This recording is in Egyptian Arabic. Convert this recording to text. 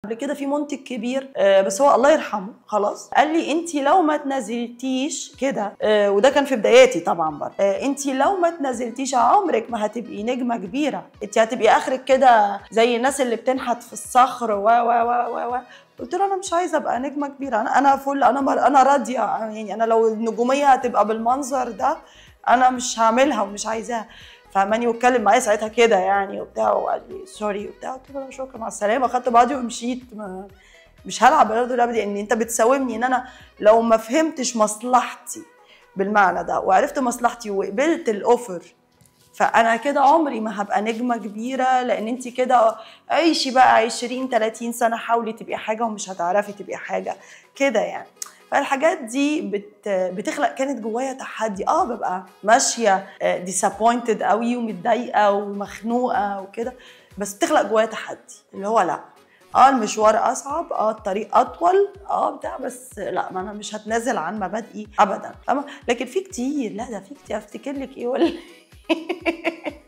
قبل كده في منتج كبير آه، بس هو الله يرحمه خلاص قال لي انت لو ما تنزلتيش كده آه، وده كان في بداياتي طبعا برضه انت لو ما تنزلتيش عمرك ما هتبقي نجمه كبيره انت هتبقي اخرك كده زي الناس اللي بتنحت في الصخر و و و و و قلت له انا مش عايزه ابقى نجمه كبيره انا انا فل انا مر- انا راضيه يعني انا لو النجوميه هتبقى بالمنظر ده انا مش هعملها ومش عايزاها فماني واتكلم معايا ساعتها كده يعني وبتاع وقال لي سوري وبتاع قلت له شكرا مع السلامه خدت بعضي ومشيت ما مش هلعب برضه اللعبه دي ان انت بتساومني ان انا لو ما فهمتش مصلحتي بالمعنى ده وعرفت مصلحتي وقبلت الاوفر فانا كده عمري ما هبقى نجمه كبيره لان انت كده عيشي بقى 20 30 سنه حاولي تبقي حاجه ومش هتعرفي تبقي حاجه كده يعني فالحاجات دي بت بتخلق كانت جوايا تحدي اه ببقى ماشيه ديسابوينتد قوي ومتضايقه ومخنوقه وكده بس بتخلق جوايا تحدي اللي هو لا اه المشوار اصعب اه الطريق اطول اه بتاع بس لا ما انا مش هتنازل عن مبادئي ابدا فاهمه لكن في كتير لا ده في كتير افتكر لك ايه ولا